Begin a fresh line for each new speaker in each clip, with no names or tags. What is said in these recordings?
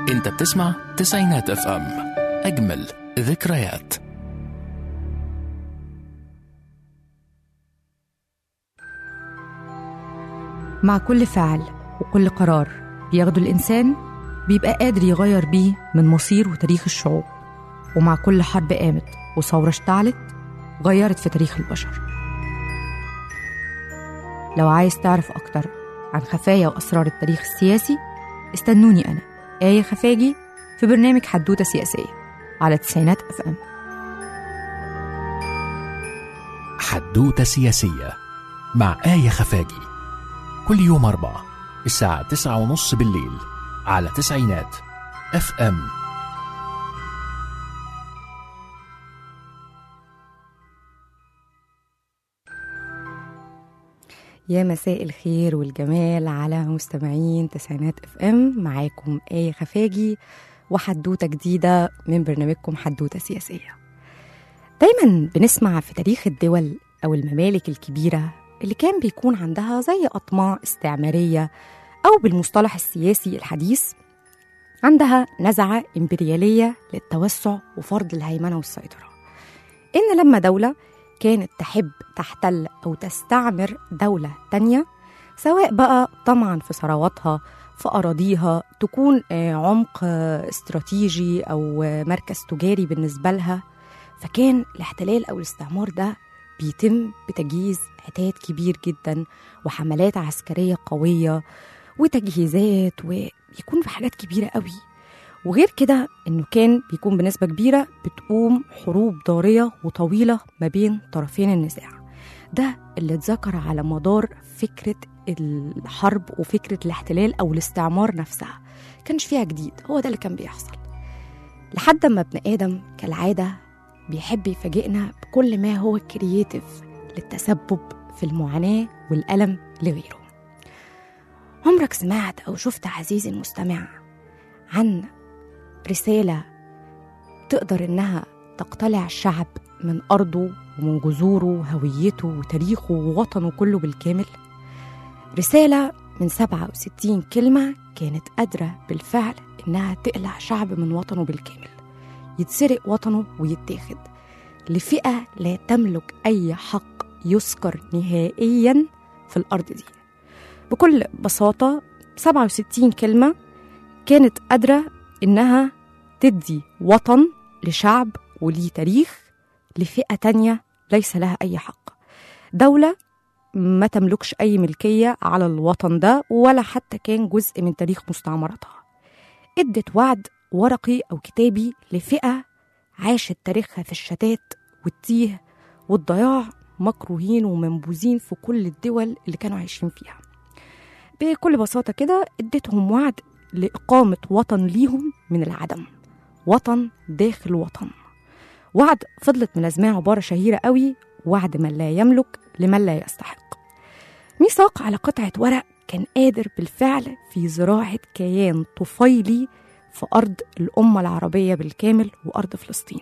انت بتسمع تسعينات اف ام اجمل ذكريات
مع كل فعل وكل قرار بياخده الإنسان بيبقى قادر يغير بيه من مصير وتاريخ الشعوب ومع كل حرب قامت وثورة اشتعلت غيرت في تاريخ البشر لو عايز تعرف أكتر عن خفايا وأسرار التاريخ السياسي استنوني أنا آية خفاجي في برنامج حدوتة سياسية على تسعينات أف أم
حدوتة سياسية مع آية خفاجي كل يوم أربعة الساعة تسعة ونص بالليل على تسعينات اف ام
يا مساء الخير والجمال على مستمعين تسعينات اف ام معاكم آية خفاجي وحدوتة جديدة من برنامجكم حدوتة سياسية دايما بنسمع في تاريخ الدول أو الممالك الكبيرة اللي كان بيكون عندها زي أطماع استعمارية أو بالمصطلح السياسي الحديث عندها نزعة إمبريالية للتوسع وفرض الهيمنة والسيطرة إن لما دولة كانت تحب تحتل أو تستعمر دولة تانية سواء بقى طمعا في ثرواتها في أراضيها تكون آه، عمق آه، استراتيجي أو آه، مركز تجاري بالنسبة لها فكان الاحتلال أو الاستعمار ده بيتم بتجهيز عتاد كبير جدا وحملات عسكرية قوية وتجهيزات وبيكون في حاجات كبيرة قوي وغير كده انه كان بيكون بنسبة كبيرة بتقوم حروب ضارية وطويلة ما بين طرفين النزاع ده اللي اتذكر على مدار فكرة الحرب وفكرة الاحتلال أو الاستعمار نفسها كانش فيها جديد هو ده اللي كان بيحصل لحد ما ابن آدم كالعادة بيحب يفاجئنا بكل ما هو كرييتيف للتسبب في المعاناة والألم لغيره عمرك سمعت أو شفت عزيزي المستمع عن رسالة تقدر إنها تقتلع الشعب من أرضه ومن جذوره وهويته وتاريخه ووطنه كله بالكامل رسالة من 67 كلمة كانت قادرة بالفعل إنها تقلع شعب من وطنه بالكامل يتسرق وطنه ويتاخد لفئة لا تملك أي حق يذكر نهائيا في الأرض دي بكل بساطة 67 كلمة كانت قادرة إنها تدي وطن لشعب وليه تاريخ لفئة تانية ليس لها أي حق دولة ما تملكش أي ملكية على الوطن ده ولا حتى كان جزء من تاريخ مستعمرتها ادت وعد ورقي أو كتابي لفئة عاشت تاريخها في الشتات والتيه والضياع مكروهين ومنبوذين في كل الدول اللي كانوا عايشين فيها بكل بساطة كده اديتهم وعد لإقامة وطن ليهم من العدم وطن داخل وطن وعد فضلت ملازماه عبارة شهيرة قوي وعد من لا يملك لمن لا يستحق ميثاق على قطعة ورق كان قادر بالفعل في زراعة كيان طفيلي في أرض الأمة العربية بالكامل وأرض فلسطين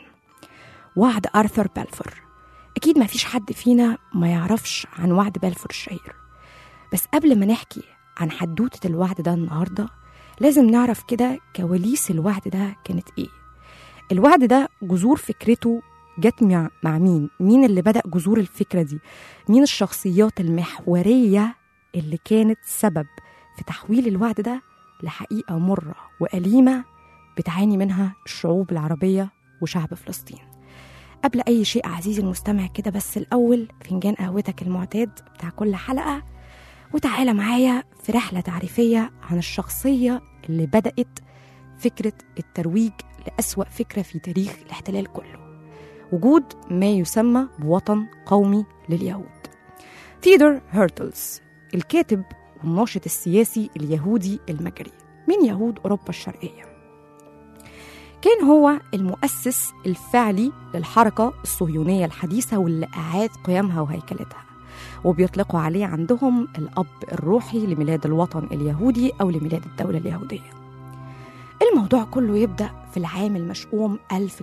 وعد آرثر بلفور أكيد ما فيش حد فينا ما يعرفش عن وعد بلفور الشهير بس قبل ما نحكي عن حدوتة الوعد ده النهاردة لازم نعرف كده كواليس الوعد ده كانت إيه الوعد ده جذور فكرته جت مع, مع مين؟ مين اللي بدأ جذور الفكرة دي؟ مين الشخصيات المحورية اللي كانت سبب في تحويل الوعد ده لحقيقة مرة وأليمة بتعاني منها الشعوب العربية وشعب فلسطين قبل أي شيء عزيزي المستمع كده بس الأول فنجان قهوتك المعتاد بتاع كل حلقة وتعالى معايا في رحلة تعريفية عن الشخصية اللي بدأت فكرة الترويج لأسوأ فكرة في تاريخ الاحتلال كله وجود ما يسمى بوطن قومي لليهود ثيودور هيرتلز الكاتب والناشط السياسي اليهودي المجري من يهود أوروبا الشرقية كان هو المؤسس الفعلي للحركة الصهيونية الحديثة واللي أعاد قيامها وهيكلتها وبيطلقوا عليه عندهم الأب الروحي لميلاد الوطن اليهودي أو لميلاد الدولة اليهودية الموضوع كله يبدأ في العام المشؤوم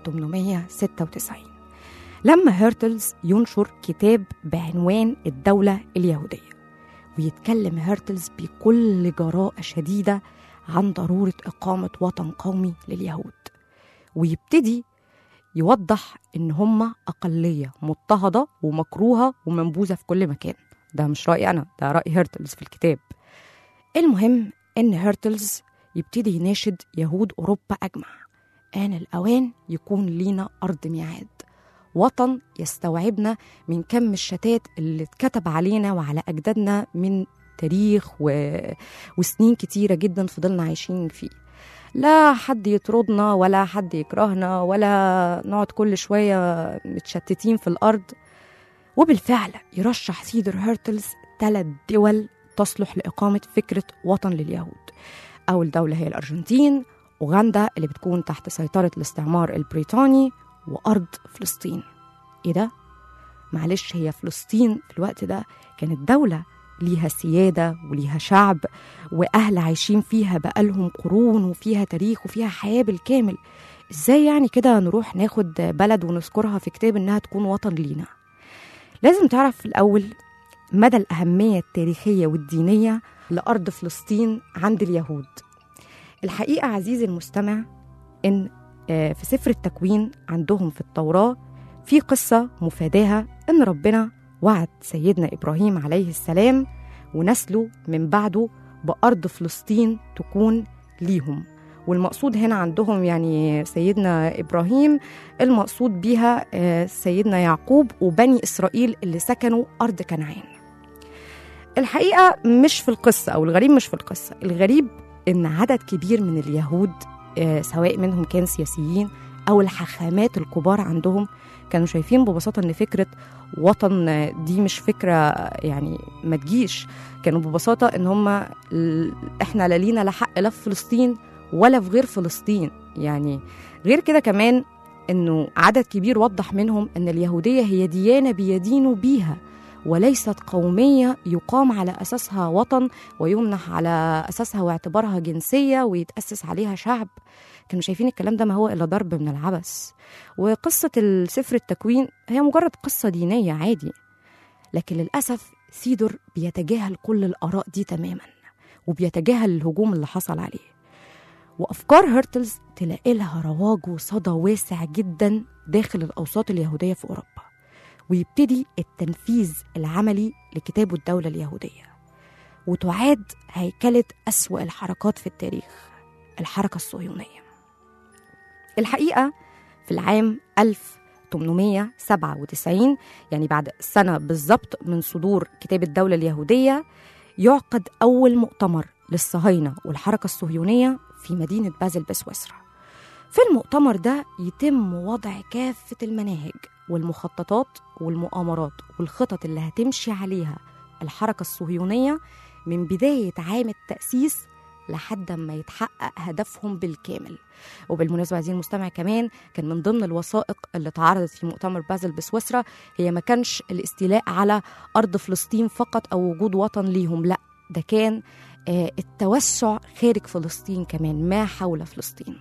1896 لما هيرتلز ينشر كتاب بعنوان الدولة اليهودية ويتكلم هيرتلز بكل جراءة شديدة عن ضرورة إقامة وطن قومي لليهود ويبتدي يوضح إن هم أقلية مضطهدة ومكروهة ومنبوذة في كل مكان ده مش رأيي أنا ده رأي هيرتلز في الكتاب المهم إن هيرتلز يبتدي يناشد يهود أوروبا أجمع آن الأوان يكون لينا أرض ميعاد وطن يستوعبنا من كم الشتات اللي اتكتب علينا وعلى أجدادنا من تاريخ و... وسنين كتيرة جدا فضلنا عايشين فيه لا حد يطردنا ولا حد يكرهنا ولا نقعد كل شوية متشتتين في الأرض وبالفعل يرشح سيدر هيرتلز ثلاث دول تصلح لإقامة فكرة وطن لليهود أول دولة هي الأرجنتين أوغندا اللي بتكون تحت سيطرة الاستعمار البريطاني وأرض فلسطين إيه ده؟ معلش هي فلسطين في الوقت ده كانت دولة ليها سيادة وليها شعب وأهل عايشين فيها بقالهم قرون وفيها تاريخ وفيها حياة بالكامل إزاي يعني كده نروح ناخد بلد ونذكرها في كتاب إنها تكون وطن لينا لازم تعرف في الأول مدى الأهمية التاريخية والدينية لأرض فلسطين عند اليهود الحقيقة عزيزي المستمع إن آه، في سفر التكوين عندهم في التوراة في قصة مفاداها إن ربنا وعد سيدنا إبراهيم عليه السلام ونسله من بعده بأرض فلسطين تكون ليهم والمقصود هنا عندهم يعني سيدنا إبراهيم المقصود بيها آه، سيدنا يعقوب وبني إسرائيل اللي سكنوا أرض كنعان الحقيقة مش في القصة أو الغريب مش في القصة الغريب إن عدد كبير من اليهود آه، سواء منهم كان سياسيين أو الحاخامات الكبار عندهم كانوا شايفين ببساطة إن فكرة وطن آه، دي مش فكرة آه، يعني ما تجيش كانوا ببساطة إن هم ال- إحنا لا لينا لا حق لا في فلسطين ولا في غير فلسطين يعني غير كده كمان إنه عدد كبير وضح منهم إن اليهودية هي ديانة بيدينوا بيها وليست قومية يقام على أساسها وطن ويمنح على أساسها واعتبارها جنسية ويتأسس عليها شعب كانوا شايفين الكلام ده ما هو إلا ضرب من العبث وقصة السفر التكوين هي مجرد قصة دينية عادي لكن للأسف سيدور بيتجاهل كل الآراء دي تماما وبيتجاهل الهجوم اللي حصل عليه وأفكار هيرتلز تلاقي لها رواج وصدى واسع جدا داخل الأوساط اليهودية في أوروبا ويبتدي التنفيذ العملي لكتاب الدولة اليهودية وتعاد هيكلة أسوأ الحركات في التاريخ الحركة الصهيونية الحقيقة في العام 1897 يعني بعد سنة بالظبط من صدور كتاب الدولة اليهودية يعقد أول مؤتمر للصهاينة والحركة الصهيونية في مدينة بازل بسويسرا في المؤتمر ده يتم وضع كافة المناهج والمخططات والمؤامرات والخطط اللي هتمشي عليها الحركة الصهيونية من بداية عام التأسيس لحد ما يتحقق هدفهم بالكامل وبالمناسبة عزيزي المستمع كمان كان من ضمن الوثائق اللي اتعرضت في مؤتمر بازل بسويسرا هي ما كانش الاستيلاء على أرض فلسطين فقط أو وجود وطن ليهم لا ده كان آه، التوسع خارج فلسطين كمان ما حول فلسطين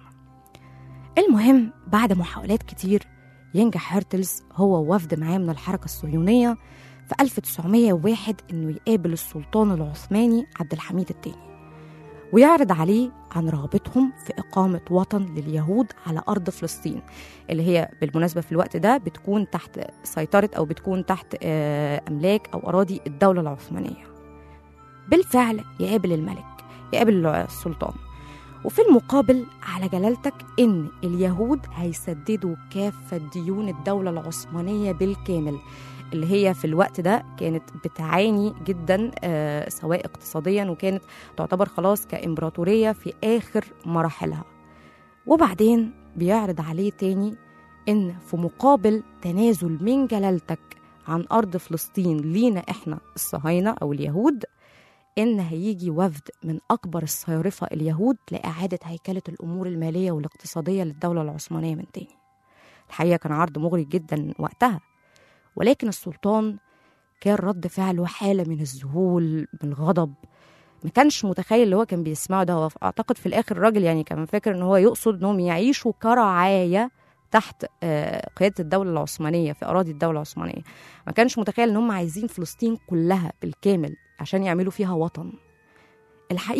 المهم بعد محاولات كتير ينجح هيرتلز هو ووفد معاه من الحركة الصهيونية في 1901 إنه يقابل السلطان العثماني عبد الحميد الثاني ويعرض عليه عن رغبتهم في إقامة وطن لليهود على أرض فلسطين اللي هي بالمناسبة في الوقت ده بتكون تحت سيطرة أو بتكون تحت آه، أملاك أو أراضي الدولة العثمانية بالفعل يقابل الملك يقابل السلطان وفي المقابل على جلالتك إن اليهود هيسددوا كافة ديون الدولة العثمانية بالكامل اللي هي في الوقت ده كانت بتعاني جدا آه، سواء اقتصاديا وكانت تعتبر خلاص كإمبراطورية في آخر مراحلها وبعدين بيعرض عليه تاني إن في مقابل تنازل من جلالتك عن أرض فلسطين لينا إحنا الصهاينة أو اليهود إن هيجي وفد من أكبر الصيارفة اليهود لإعادة هيكلة الأمور المالية والاقتصادية للدولة العثمانية من تاني الحقيقة كان عرض مغري جدا وقتها ولكن السلطان كان رد فعله حالة من الذهول من الغضب ما كانش متخيل اللي هو كان بيسمعه ده هو اعتقد في الاخر الراجل يعني كان فاكر ان هو يقصد انهم يعيشوا كرعايه تحت آه، قياده الدوله العثمانيه في اراضي الدوله العثمانيه ما كانش متخيل ان هم عايزين فلسطين كلها بالكامل عشان يعملوا فيها وطن الحقيقه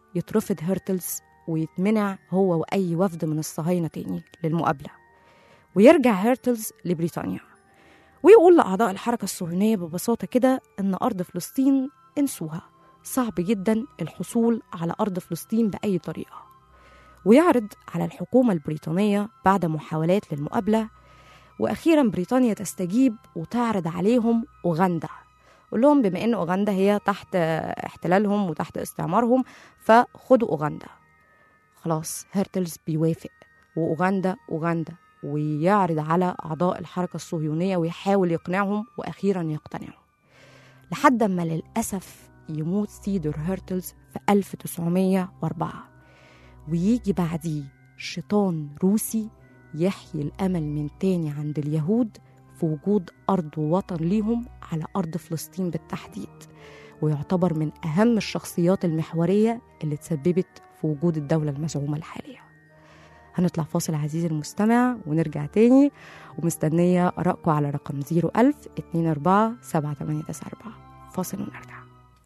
يترفض هيرتلز ويتمنع هو وأي وفد من الصهاينة تاني للمقابلة ويرجع هيرتلز لبريطانيا ويقول لأعضاء الحركة الصهيونية ببساطة كده إن أرض فلسطين انسوها صعب جدا الحصول على أرض فلسطين بأي طريقة ويعرض على الحكومة البريطانية بعد محاولات للمقابلة وأخيرا بريطانيا تستجيب وتعرض عليهم أوغندا قول لهم بما إن أوغندا هي تحت احتلالهم وتحت استعمارهم فخدوا أوغندا خلاص هيرتلز بيوافق وأوغندا أوغندا ويعرض على أعضاء الحركة الصهيونية ويحاول يقنعهم وأخيرا يقتنعوا لحد ما للأسف يموت سيدور هيرتلز في 1904 ويجي بعديه شيطان روسي يحيي الأمل من تاني عند اليهود في وجود أرض ووطن ليهم على أرض فلسطين بالتحديد ويعتبر من أهم الشخصيات المحورية اللي تسببت في وجود الدولة المزعومة الحالية هنطلع فاصل عزيزي المستمع ونرجع تاني ومستنية آرائكم على رقم 01000 24 7894 فاصل ونرجع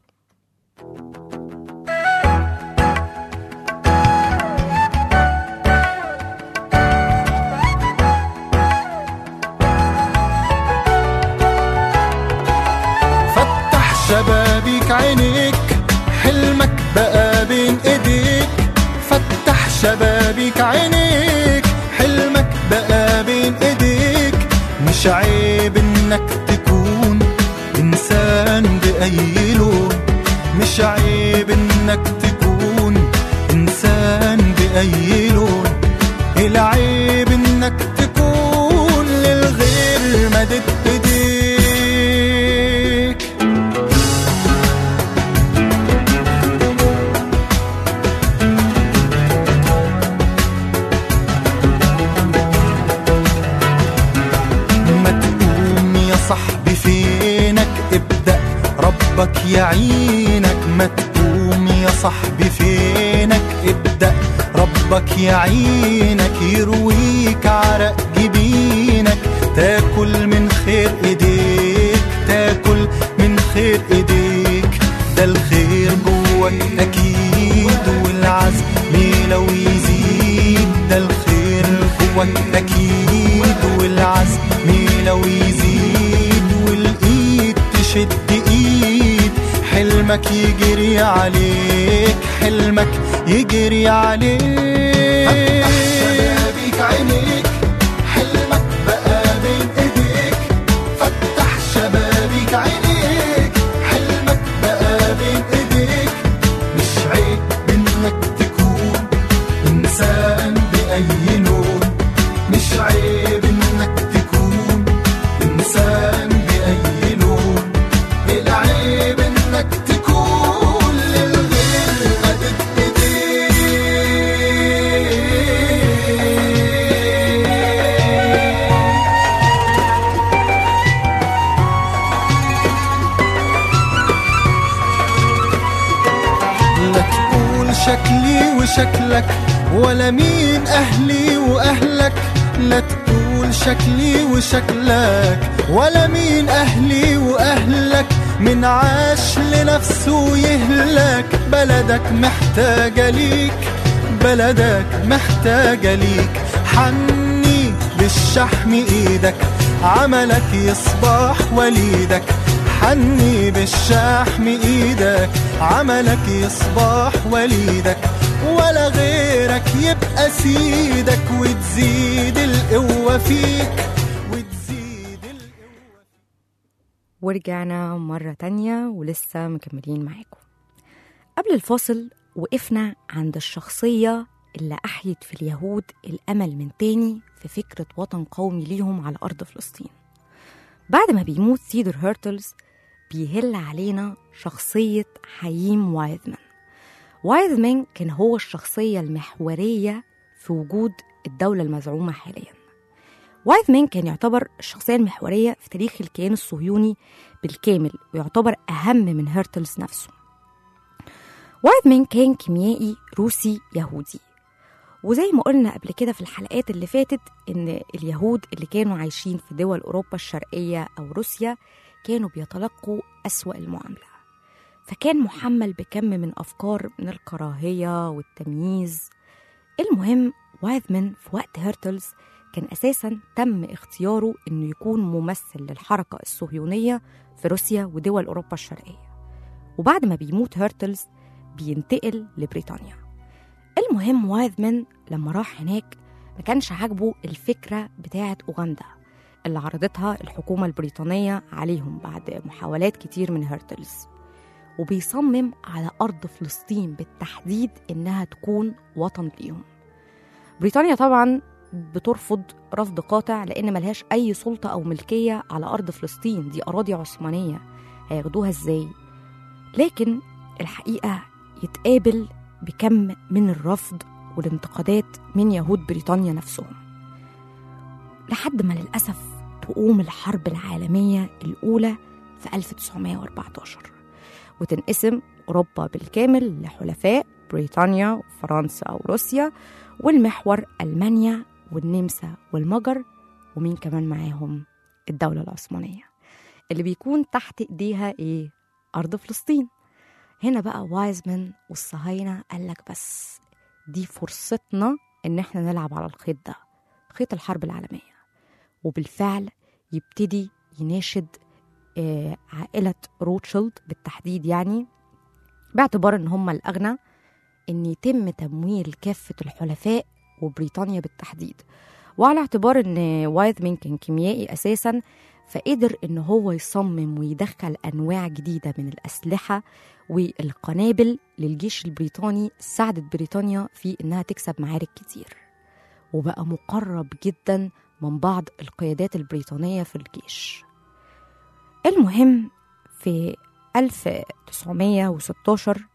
فتح شبابيك عينيك حلمك بقى بين ايديك فتح شبابيك عينيك حلمك بقى بين ايديك مش عيب انك تكون انسان باي لون مش عيب انك تكون انسان باي لون العيب انك تكون للغير مدد ايديك ما تقوم يا صاحبي فينك ابدأ ربك يعينك ما تقوم يا صاحبي فينك ابدأ ربك يعينك يرويك عرق جبينك تاكل من خير ايديك تاكل من خير ايديك ده الخير جواك اكيد والعزم لو يزيد ده الخير جواك اكيد والعزم لو يزيد والايد تشد ايد حلمك يجري عليك حلمك يجري عليك فتح شبابيك عينيك حلمك بقى بين ايديك فتح شبابيك عينيك حلمك بقى بين ايديك مش عيب انك تكون انسان باي لون مش عيب انك تكون انسان باي لون العيب انك تكون للغير مدد ايديك لا تقول شكلي وشكلك ولا مين أهلي وأهلك لا تقول شكلي وشكلك ولا مين أهلي وأهلك من عاش لنفسه يهلك بلدك محتاجة ليك بلدك محتاجة ليك حني بالشحم ايدك عملك يصبح وليدك حني بالشحم ايدك عملك يصبح وليدك ولا غيرك يبقى سيدك وتزيد القوة فيك وتزيد القوة
ورجعنا مرة تانية ولسه مكملين معاكم قبل الفاصل وقفنا عند الشخصية اللي أحيت في اليهود الأمل من تاني في فكرة وطن قومي ليهم على أرض فلسطين بعد ما بيموت سيدر هيرتلز بيهل علينا شخصية حييم وايزمان وايزمان كان هو الشخصية المحورية في وجود الدولة المزعومة حاليا وايزمان كان يعتبر الشخصية المحورية في تاريخ الكيان الصهيوني بالكامل ويعتبر أهم من هيرتلز نفسه وايزمان كان كيميائي روسي يهودي وزي ما قلنا قبل كده في الحلقات اللي فاتت إن اليهود اللي كانوا عايشين في دول أوروبا الشرقية أو روسيا كانوا بيتلقوا أسوأ المعاملة فكان محمل بكم من أفكار من الكراهية والتمييز المهم وايثمان في وقت هيرتلز كان أساسا تم اختياره إنه يكون ممثل للحركة الصهيونية في روسيا ودول أوروبا الشرقية وبعد ما بيموت هيرتلز بينتقل لبريطانيا المهم وايثمان لما راح هناك ما كانش عاجبه الفكرة بتاعة أوغندا اللي عرضتها الحكومة البريطانية عليهم بعد محاولات كتير من هيرتلز وبيصمم على أرض فلسطين بالتحديد إنها تكون وطن ليهم بريطانيا طبعا بترفض رفض قاطع لأن ملهاش أي سلطة أو ملكية على أرض فلسطين دي أراضي عثمانية هياخدوها إزاي لكن الحقيقة يتقابل بكم من الرفض والانتقادات من يهود بريطانيا نفسهم لحد ما للأسف تقوم الحرب العالمية الأولى في 1914 وتنقسم أوروبا بالكامل لحلفاء بريطانيا وفرنسا أو روسيا والمحور ألمانيا والنمسا والمجر ومين كمان معاهم الدولة العثمانية اللي بيكون تحت إيديها إيه؟ أرض فلسطين هنا بقى وايزمان والصهاينة قالك بس دي فرصتنا إن احنا نلعب على الخيط ده خيط الحرب العالمية وبالفعل يبتدي يناشد آه، عائلة روتشيلد بالتحديد يعني باعتبار إن هم الأغنى إن يتم تمويل كافة الحلفاء وبريطانيا بالتحديد وعلى اعتبار إن وايثمان كان كيميائي أساسا فقدر إن هو يصمم ويدخل أنواع جديدة من الأسلحة والقنابل للجيش البريطاني ساعدت بريطانيا في إنها تكسب معارك كتير وبقى مقرب جدا من بعض القيادات البريطانية في الجيش المهم في 1916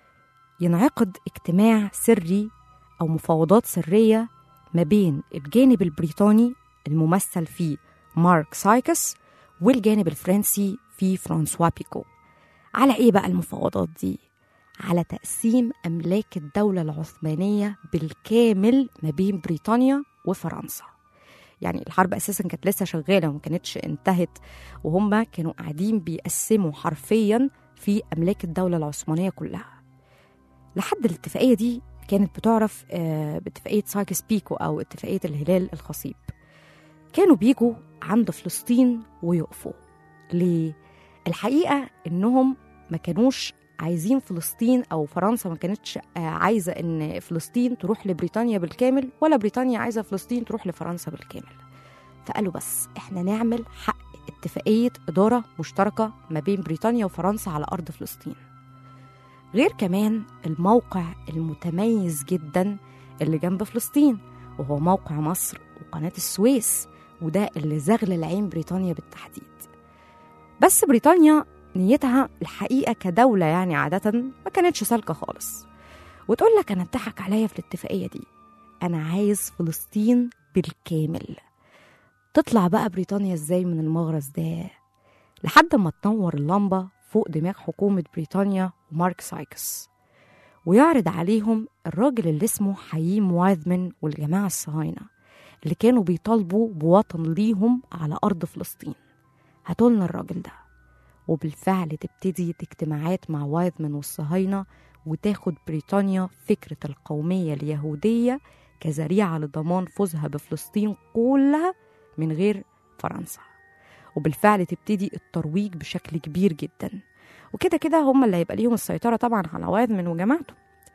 ينعقد اجتماع سري أو مفاوضات سرية ما بين الجانب البريطاني الممثل فيه مارك سايكس والجانب الفرنسي فيه فرانسوا بيكو على إيه بقى المفاوضات دي؟ على تقسيم أملاك الدولة العثمانية بالكامل ما بين بريطانيا وفرنسا يعني الحرب أساسا كانت لسه شغالة وما كانتش انتهت وهم كانوا قاعدين بيقسموا حرفيا في أملاك الدولة العثمانية كلها لحد الاتفاقية دي كانت بتعرف آه، باتفاقية سايكس بيكو أو اتفاقية الهلال الخصيب كانوا بيجوا عند فلسطين ويقفوا ليه؟ الحقيقة إنهم ما كانوش عايزين فلسطين أو فرنسا ما كانتش آه، عايزة إن فلسطين تروح لبريطانيا بالكامل ولا بريطانيا عايزة فلسطين تروح لفرنسا بالكامل فقالوا بس إحنا نعمل حق اتفاقية إدارة مشتركة ما بين بريطانيا وفرنسا على أرض فلسطين غير كمان الموقع المتميز جدا اللي جنب فلسطين وهو موقع مصر وقناة السويس وده اللي زغل العين بريطانيا بالتحديد بس بريطانيا نيتها الحقيقة كدولة يعني عادة ما كانتش سالكة خالص وتقول لك أنا اتضحك عليا في الاتفاقية دي أنا عايز فلسطين بالكامل تطلع بقى بريطانيا ازاي من المغرز ده لحد ما تنور اللمبة فوق دماغ حكومة بريطانيا ومارك سايكس ويعرض عليهم الراجل اللي اسمه حييم وايثمان والجماعة الصهاينة اللي كانوا بيطالبوا بوطن ليهم على أرض فلسطين هاتولنا الراجل ده وبالفعل تبتدي اجتماعات مع وايثمان والصهاينة وتاخد بريطانيا فكرة القومية اليهودية كذريعة لضمان فوزها بفلسطين كلها من غير فرنسا وبالفعل تبتدي الترويج بشكل كبير جدا وكده كده هم اللي هيبقى ليهم السيطرة طبعا على وايثمان وجماعته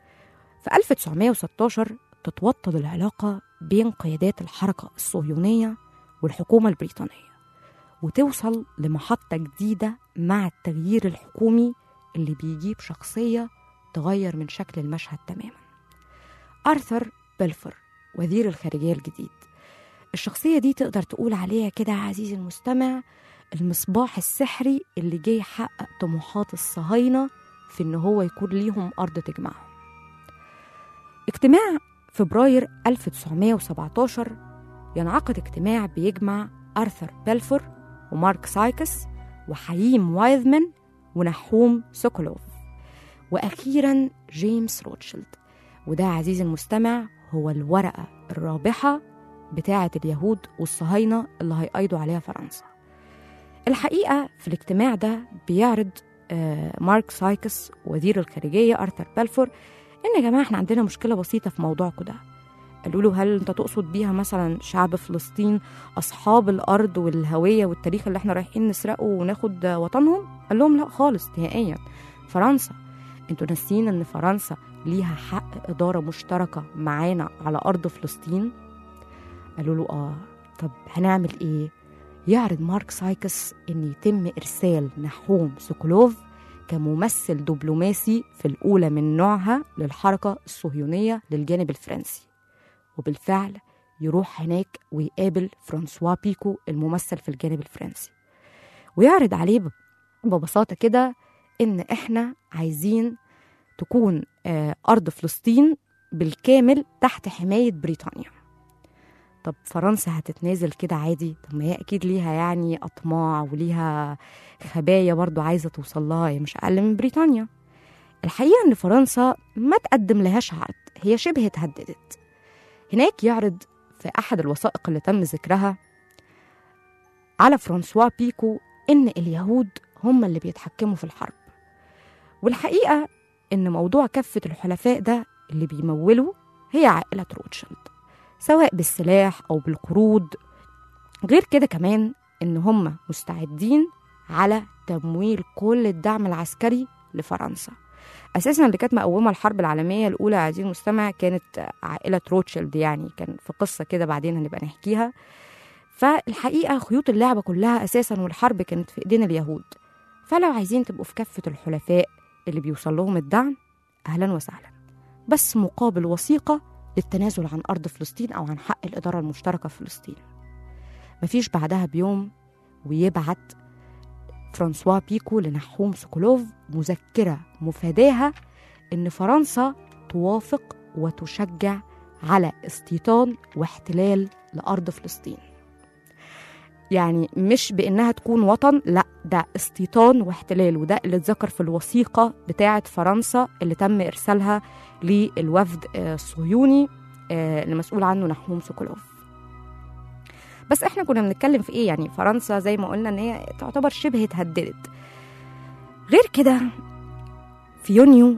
في 1916 تتوطد العلاقة بين قيادات الحركة الصهيونية والحكومة البريطانية وتوصل لمحطة جديدة مع التغيير الحكومي اللي بيجيب شخصية تغير من شكل المشهد تماما أرثر بلفور وزير الخارجية الجديد الشخصية دي تقدر تقول عليها كده عزيزي المستمع المصباح السحري اللي جاي يحقق طموحات الصهاينة في إن هو يكون ليهم أرض تجمعهم اجتماع فبراير 1917 ينعقد اجتماع بيجمع أرثر بلفور ومارك سايكس وحييم وايثمان ونحوم سوكولوف وأخيرا جيمس روتشيلد وده عزيزي المستمع هو الورقة الرابحة بتاعة اليهود والصهاينة اللي هيقيدوا عليها فرنسا الحقيقة في الاجتماع ده بيعرض آه، مارك سايكس وزير الخارجية أرثر بلفور إن يا جماعة إحنا عندنا مشكلة بسيطة في موضوعكم ده قالوا له هل أنت تقصد بيها مثلا شعب فلسطين أصحاب الأرض والهوية والتاريخ اللي إحنا رايحين نسرقه وناخد وطنهم؟ قال لهم لا خالص نهائيا فرنسا انتوا ناسيين ان فرنسا ليها حق إدارة مشتركة معانا على أرض فلسطين؟ قالوا له آه طب هنعمل إيه؟ يعرض مارك سايكس إن يتم إرسال نحوم سوكولوف كممثل دبلوماسي في الأولى من نوعها للحركة الصهيونية للجانب الفرنسي وبالفعل يروح هناك ويقابل فرانسوا بيكو الممثل في الجانب الفرنسي ويعرض عليه ب- ببساطة كده إن إحنا عايزين تكون آه، أرض فلسطين بالكامل تحت حماية بريطانيا طب فرنسا هتتنازل كده عادي طب ما هي أكيد ليها يعني أطماع وليها خبايا برضو عايزة توصل لها هي مش أقل من بريطانيا الحقيقة إن فرنسا ما تقدم لهاش عرض هي شبه اتهددت هناك يعرض في أحد الوثائق اللي تم ذكرها على فرانسوا بيكو إن اليهود هم اللي بيتحكموا في الحرب والحقيقة إن موضوع كفة الحلفاء ده اللي بيمولوا هي عائلة روتشيلد سواء بالسلاح أو بالقروض غير كده كمان إن هم مستعدين على تمويل كل الدعم العسكري لفرنسا أساسا اللي كانت مقومة الحرب العالمية الأولى يا عزيزي المستمع كانت عائلة روتشيلد يعني كان في قصة كده بعدين هنبقى نحكيها فالحقيقة خيوط اللعبة كلها أساسا والحرب كانت في إيدين اليهود فلو عايزين تبقوا في كفة الحلفاء اللي بيوصل لهم الدعم أهلا وسهلا بس مقابل وثيقة للتنازل عن أرض فلسطين أو عن حق الإدارة المشتركة في فلسطين مفيش بعدها بيوم ويبعت فرانسوا بيكو لنحوم سوكولوف مذكرة مفاداها إن فرنسا توافق وتشجع على استيطان واحتلال لأرض فلسطين يعني مش بإنها تكون وطن لا ده استيطان واحتلال وده اللي اتذكر في الوثيقة بتاعة فرنسا اللي تم إرسالها للوفد آه، الصهيوني آه، اللي مسؤول عنه نحوم سوكولوف بس احنا كنا بنتكلم في ايه يعني فرنسا زي ما قلنا ان هي تعتبر شبه اتهددت غير كده في يونيو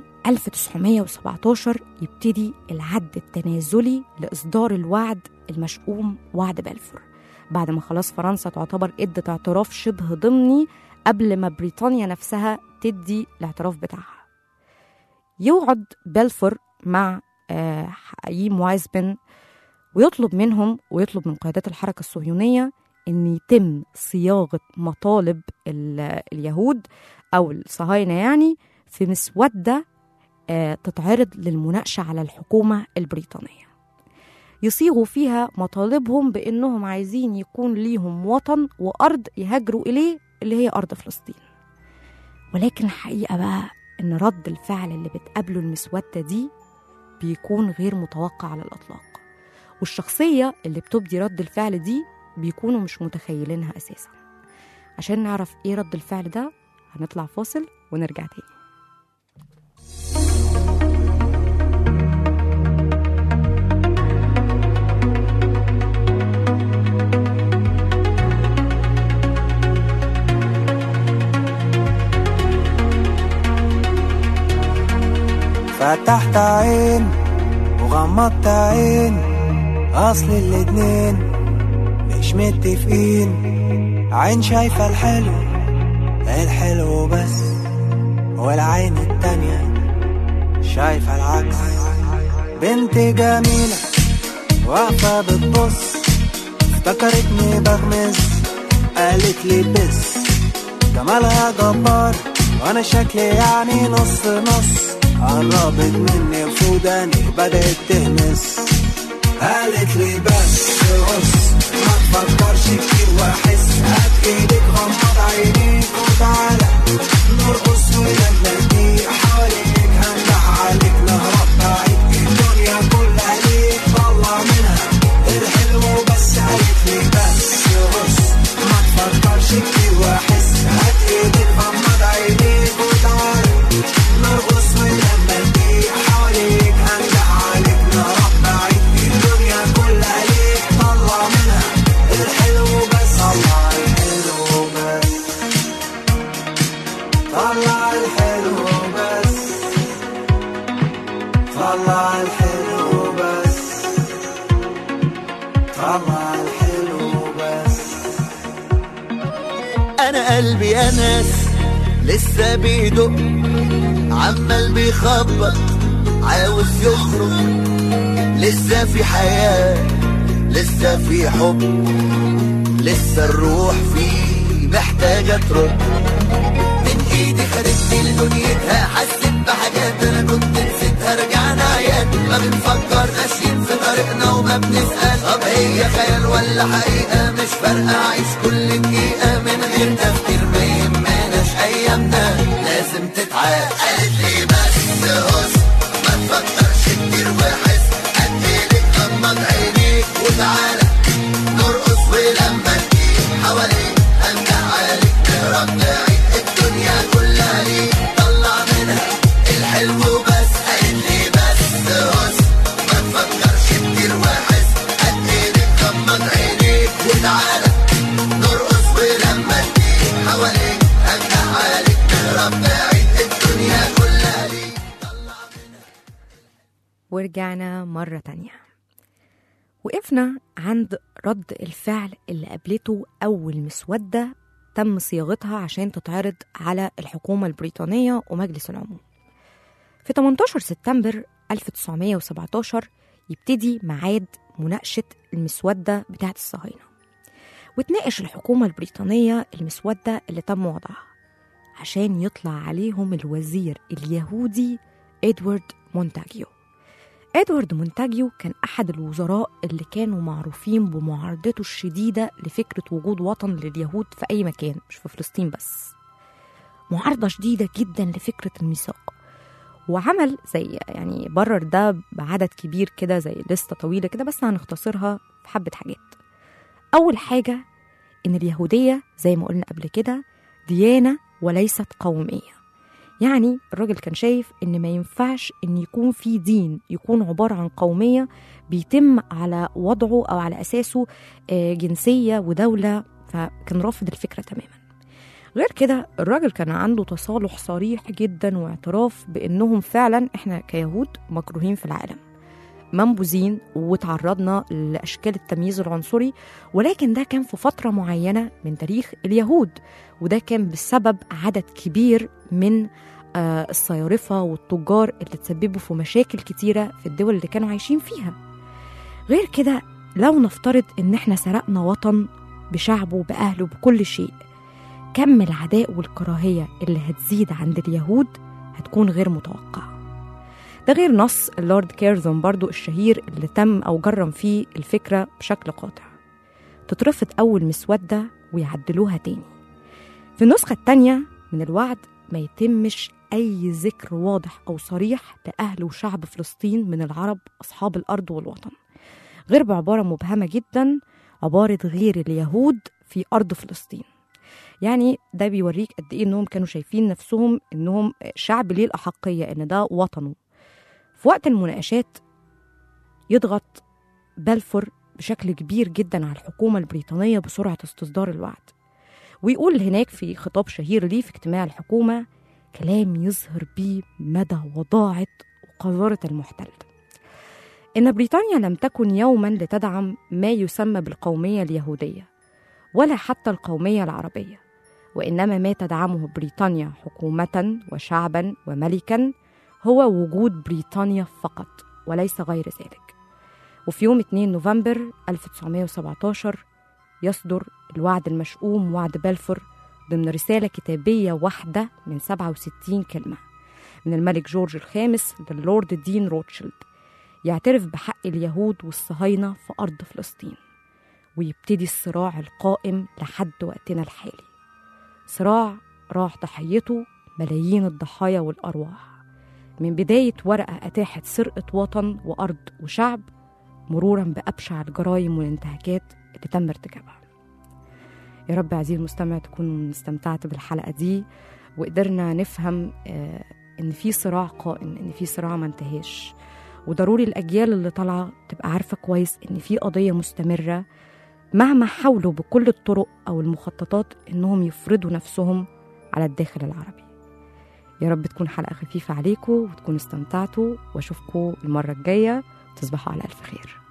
1917 يبتدي العد التنازلي لإصدار الوعد المشؤوم وعد بلفور بعد ما خلاص فرنسا تعتبر ادت اعتراف شبه ضمني قبل ما بريطانيا نفسها تدي الاعتراف بتاعها يوعد بلفور مع آه، حقيم وايزبن ويطلب منهم ويطلب من قيادات الحركة الصهيونية أن يتم صياغة مطالب ال- اليهود أو الصهاينة يعني في مسودة آه، تتعرض للمناقشة على الحكومة البريطانية يصيغوا فيها مطالبهم بأنهم عايزين يكون ليهم وطن وأرض يهاجروا إليه اللي هي أرض فلسطين ولكن الحقيقة بقى إن رد الفعل اللي بتقابله المسودة دي بيكون غير متوقع على الإطلاق والشخصية اللي بتبدي رد الفعل دي بيكونوا مش متخيلينها أساسا عشان نعرف إيه رد الفعل ده هنطلع فاصل ونرجع تاني
فتحت عين وغمضت عين اصل الاتنين مش متفقين عين شايفة الحلو الحلو بس والعين التانية شايفة العكس بنت جميلة واقفة بتبص افتكرتني بغمز قالت لي بس جمالها جبار وانا شكلي يعني نص نص قربت مني وسوداني بدأت تهمس قالت لي بس بص ما تفكرش كتير واحس هات ايدك غمض عينيك وتعالى نرقص ونغني حواليك هندح عليك نهرب بعيد الدنيا كلها ليك طلع منها الحلو بس قالت لي بس بص ما تفكرش كتير واحس هات ايدك غمض عينيك وتعالى نرقص ونغني حواليك هندح عليك نهرب بعيد الدنيا كلها ليك طلع منها الحلو بس طلع الحلو بس طلع الحلو بس طلع الحلو بس
انا قلبي يا ناس لسه بيدق عمال بيخبط عاوز يخرج لسه في حياة لسه في حب لسه الروح فيه محتاجة ترد من ايدي خدتني لدنيتها حسيت بحاجات انا كنت نسيتها رجعنا عيال ما بنفكر ماشيين في طريقنا وما بنسأل طب هي خيال ولا حقيقة مش فارقة عيش كل دقيقة من غير تفكير ما يهمناش ايامنا لازم تتعاد قالت لي بس هس ما تفكرش كتير وحس اديلك غمض عينيك وتعالى نرقص ولما تجيب حواليك انجح عليك نهرب بعيد الدنيا كلها ليك طلع منها الحلو بس قالت لي بس هس ما تفكرش كتير وحس اديلك غمض عينيك وتعالى نرقص ولما تجيب حواليك انجح عليك نهرب بعيد الدنيا كلها ليك
ورجعنا مرة تانية وقفنا عند رد الفعل اللي قابلته أول مسودة تم صياغتها عشان تتعرض على الحكومة البريطانية ومجلس العموم في 18 سبتمبر 1917 يبتدي ميعاد مناقشة المسودة بتاعة الصهاينة وتناقش الحكومة البريطانية المسودة اللي تم وضعها عشان يطلع عليهم الوزير اليهودي إدوارد مونتاجيو إدوارد مونتاجيو كان أحد الوزراء اللي كانوا معروفين بمعارضته الشديدة لفكرة وجود وطن لليهود في أي مكان مش في فلسطين بس معارضة شديدة جدا لفكرة الميثاق وعمل زي يعني برر ده بعدد كبير كده زي لستة طويلة كده بس هنختصرها في حبة حاجات أول حاجة إن اليهودية زي ما قلنا قبل كده ديانة وليست قومية يعني الراجل كان شايف ان ما ينفعش ان يكون في دين يكون عباره عن قوميه بيتم على وضعه او على اساسه آه، جنسيه ودوله فكان رافض الفكره تماما غير كده الراجل كان عنده تصالح صريح جدا واعتراف بانهم فعلا احنا كيهود مكروهين في العالم منبوذين وتعرضنا لاشكال التمييز العنصري ولكن ده كان في فتره معينه من تاريخ اليهود وده كان بسبب عدد كبير من آه، الصيارفه والتجار اللي تسببوا في مشاكل كتيره في الدول اللي كانوا عايشين فيها غير كده لو نفترض ان احنا سرقنا وطن بشعبه باهله بكل شيء كم العداء والكراهيه اللي هتزيد عند اليهود هتكون غير متوقعه ده غير نص اللورد كيرزون برضو الشهير اللي تم أو جرم فيه الفكرة بشكل قاطع تترفض أول مسودة ويعدلوها تاني في النسخة التانية من الوعد ما يتمش أي ذكر واضح أو صريح لأهل وشعب فلسطين من العرب أصحاب الأرض والوطن غير بعبارة مبهمة جدا عبارة غير اليهود في أرض فلسطين يعني ده بيوريك قد ايه انهم كانوا شايفين نفسهم انهم شعب ليه الاحقيه ان ده وطنه في وقت المناقشات يضغط بلفور بشكل كبير جدا على الحكومة البريطانية بسرعة استصدار الوعد ويقول هناك في خطاب شهير ليه في اجتماع الحكومة كلام يظهر بيه مدى وضاعة وقذارة المحتل إن بريطانيا لم تكن يوما لتدعم ما يسمى بالقومية اليهودية ولا حتى القومية العربية وإنما ما تدعمه بريطانيا حكومة وشعبا وملكا هو وجود بريطانيا فقط وليس غير ذلك وفي يوم 2 نوفمبر 1917 يصدر الوعد المشؤوم وعد بلفور ضمن رسالة كتابية واحدة من 67 كلمة من الملك جورج الخامس للورد دين روتشيلد يعترف بحق اليهود والصهاينة في أرض فلسطين ويبتدي الصراع القائم لحد وقتنا الحالي صراع راح ضحيته ملايين الضحايا والأرواح من بداية ورقة أتاحت سرقة وطن وأرض وشعب مرورا بأبشع الجرائم والانتهاكات اللي تم ارتكابها يا رب عزيزي المستمع تكون استمتعت بالحلقة دي وقدرنا نفهم آه، إن في صراع قائم إن في صراع ما انتهاش وضروري الأجيال اللي طالعة تبقى عارفة كويس إن في قضية مستمرة مهما حاولوا بكل الطرق أو المخططات إنهم يفرضوا نفسهم على الداخل العربي يا رب تكون حلقة خفيفة عليكم وتكونوا استمتعتوا واشوفكم المرة الجاية تصبحوا على ألف خير